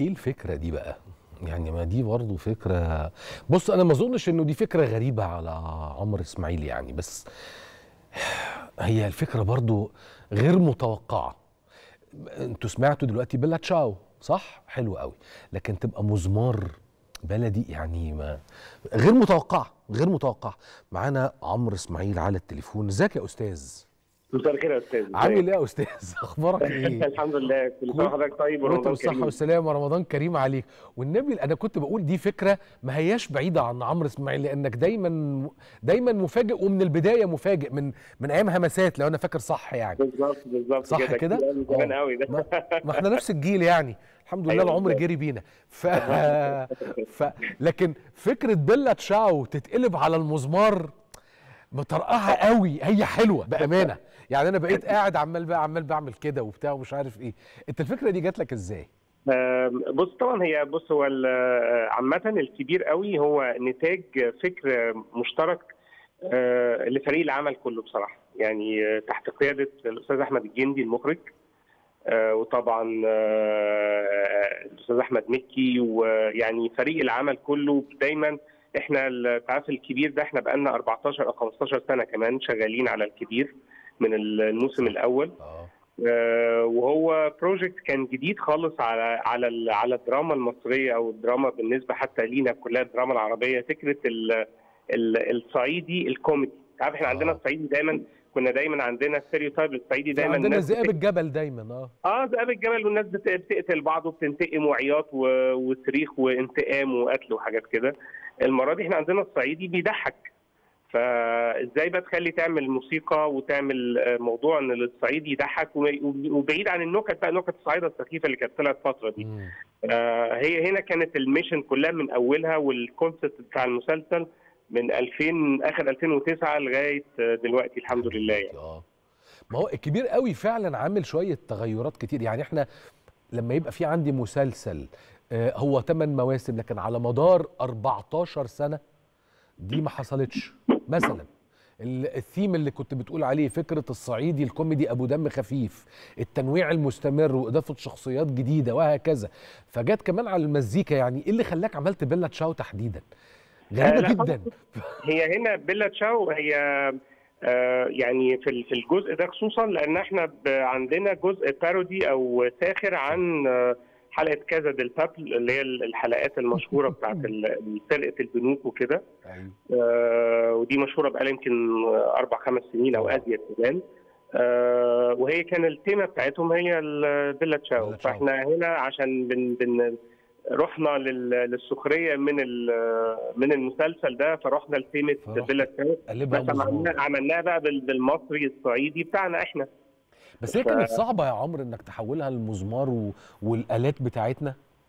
ايه الفكره دي بقى يعني ما دي برضه فكره بص انا ما اظنش انه دي فكره غريبه على عمرو اسماعيل يعني بس هي الفكره برضه غير متوقعه انتوا سمعتوا دلوقتي بيلا تشاو صح حلو قوي لكن تبقى مزمار بلدي يعني ما غير متوقعه غير متوقعه معانا عمرو اسماعيل على التليفون ازيك يا استاذ مساء الخير يا استاذ عامل ايه يا استاذ اخبارك ايه الحمد لله كل سنه وحضرتك طيب وانت ورمضان بالصحه كريم والسلامه رمضان كريم عليك والنبي انا كنت بقول دي فكره ما هياش بعيده عن عمرو اسماعيل لانك دايما دايما مفاجئ ومن البدايه مفاجئ من من ايام همسات لو انا فاكر صح يعني بالظبط بالظبط صح كده؟ كتير أوي، زمان آه. قوي ده ما, ما احنا نفس الجيل يعني الحمد لله أيوة العمر بالظبط. جري بينا ف... ف... لكن فكره بيلا تشاو تتقلب على المزمار مطرقعه قوي هي حلوه بامانه يعني انا بقيت قاعد عمال بقى عمال بعمل كده وبتاع ومش عارف ايه انت الفكره دي جات لك ازاي آم، بص طبعا هي بص هو ال- آه، عامة الكبير قوي هو نتاج فكر مشترك آه، لفريق العمل كله بصراحة يعني آه، تحت قيادة الأستاذ أحمد الجندي المخرج آه، وطبعا آه، الأستاذ أحمد مكي ويعني فريق العمل كله دايما احنا التعافي الكبير ده احنا بقالنا 14 او 15 سنة كمان شغالين على الكبير من الموسم الأول اه آه، وهو بروجكت كان جديد خالص على على ال- على الدراما المصريه او الدراما بالنسبه حتى لينا كلها الدراما العربيه فكره ال ال الصعيدي الكوميدي عارف احنا آه. عندنا الصعيدي دايما كنا دايما عندنا ستيريوتايب الصعيدي دايما عندنا الناس ذئاب بت- الجبل دايما اه اه ذئاب الجبل والناس بت- بتقتل بعض وبتنتقم وعياط و- وصريخ وانتقام وقتل وحاجات كده المره دي احنا عندنا الصعيدي بيضحك فازاي بقى تخلي تعمل موسيقى وتعمل آه، موضوع ان الصعيدي يضحك و- وبعيد عن النكت بقى نكت الصعيده السخيفه اللي كانت طلعت الفتره دي مم. آه، هي هنا كانت الميشن كلها من اولها والكونسيبت بتاع المسلسل من 2000 اخر 2009 لغايه آه، دلوقتي الحمد لله يعني. اه ما هو الكبير قوي فعلا عامل شويه تغيرات كتير يعني احنا لما يبقى في عندي مسلسل آه، هو 8 مواسم لكن على مدار 14 سنه دي ما حصلتش مثلا ال- الثيم اللي كنت بتقول عليه فكره الصعيدي الكوميدي ابو دم خفيف التنويع المستمر واضافه شخصيات جديده وهكذا فجت كمان على المزيكا يعني ايه اللي خلاك عملت بيلا تشاو تحديدا غريبه آه، لا، جدا هي هنا بيلا تشاو هي آه، يعني في ال- في الجزء ده خصوصا لان احنا ب- عندنا جزء بارودي او ساخر عن آه، حلقه كذا ديل بابل اللي هي الحلقات المشهوره بتاعت ال- فرقه البنوك وكده ايوه آه، ودي مشهوره بقالها يمكن اربع خمس سنين او ازيد كمان آه، وهي كان التيمه بتاعتهم هي البيلا تشاو بيلا تشاو. فاحنا هنا عشان بن بن رحنا لل- للسخريه من ال- من المسلسل ده فرحنا لتيمه فرحت بيلا تشاو قلبها بس مزمار. عملناها عملناها بقى بال- بالمصري الصعيدي بتاعنا احنا بس هي ف- كانت صعبة يا عمرو انك تحولها للمزمار و... والآلات بتاعتنا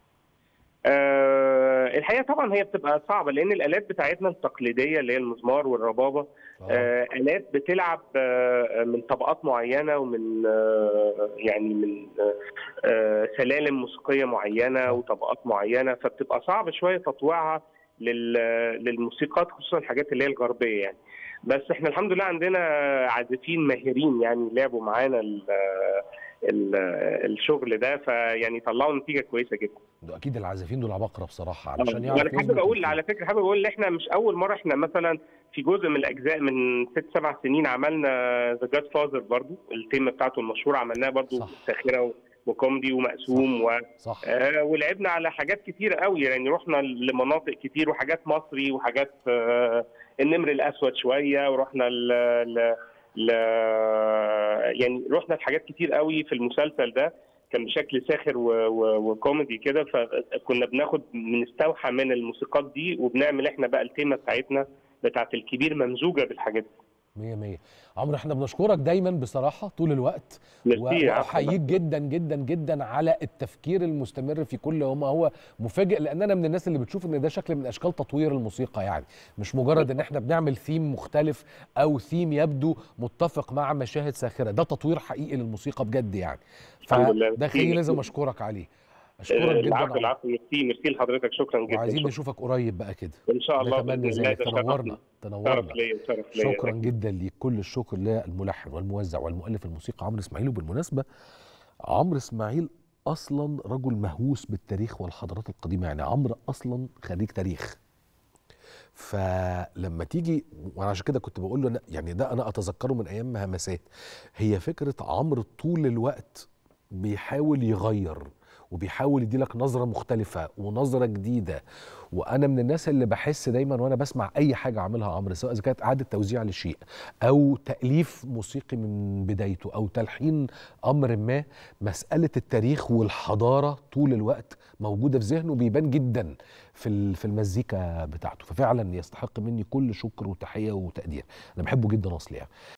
آه، الحقيقه طبعا هي بتبقى صعبه لان الالات بتاعتنا التقليديه اللي هي المزمار والربابه آه. آه، آلات بتلعب آه، من طبقات معينة ومن آه، يعني من آه، آه، سلالم موسيقية معينة وطبقات معينة فبتبقى صعب شوية تطويعها لل- للموسيقات خصوصا الحاجات اللي هي الغربية يعني بس احنا الحمد لله عندنا عازفين ماهرين يعني لعبوا معانا ال- ال- الشغل ده فيعني طلعوا نتيجة كويسة جدا ده اكيد العازفين دول عباقرة بصراحة علشان يعرف وانا حابب يظبط اقول التون. على فكره حابب اقول ان احنا مش اول مره احنا مثلا في جزء من الاجزاء من ست سبع سنين عملنا ذا جاد فازر برضو التيمه بتاعته المشهوره عملناها برضو صح. ساخره وكوميدي ومقسوم و... صح آه ولعبنا على حاجات كتيره قوي يعني رحنا لمناطق كتير وحاجات مصري وحاجات آه النمر الاسود شويه ورحنا ل... ل... ل... يعني رحنا لحاجات كتير قوي في المسلسل ده كان بشكل ساخر و... و... وكوميدي كده فكنا بناخد بنستوحى من الموسيقات دي وبنعمل احنا بقى التيمه بتاعتنا بتاعت الكبير ممزوجه بالحاجات دي مية مية عمرو احنا بنشكرك دايما بصراحة طول الوقت ميرسي و- يا عفو. واحييك جدا جدا جدا على التفكير المستمر في كل ما هو مفاجئ لان انا من الناس اللي بتشوف ان ده شكل من اشكال تطوير الموسيقى يعني مش مجرد ان احنا بنعمل ثيم مختلف او ثيم يبدو متفق مع مشاهد ساخرة ده تطوير حقيقي للموسيقى بجد يعني الحمد لله. فده خليني لازم اشكرك عليه اشكرك آه، جدا العفو عمرو. العفو ميرسي ميرسي لحضرتك شكرا جدا وعايزين شكراً. نشوفك قريب بقى كده ان شاء الله نتمنى بإذن الله، ذلك ده شرفنا. تنورنا تنورنا شرف ليا شرف ليا شكرا جدا ليك كل الشكر للملحن والموزع والمؤلف الموسيقى عمرو اسماعيل وبالمناسبه عمرو اسماعيل اصلا رجل مهووس بالتاريخ والحضارات القديمه يعني عمرو اصلا خريج تاريخ فلما تيجي وانا عشان كده كنت بقول له أنا- يعني ده انا اتذكره من ايام همسات هي فكره عمرو طول الوقت بيحاول يغير وبيحاول يديلك نظرة مختلفة ونظرة جديدة وأنا من الناس اللي بحس دايما وأنا بسمع أي حاجة عاملها عمرو سواء إذا كانت إعادة توزيع لشيء أو تأليف موسيقي من بدايته أو تلحين أمر ما مسألة التاريخ والحضارة طول الوقت موجودة في ذهنه بيبان جدا في ال- في المزيكا بتاعته ففعلا يستحق مني كل شكر وتحية وتقدير أنا بحبه جدا أصلي يعني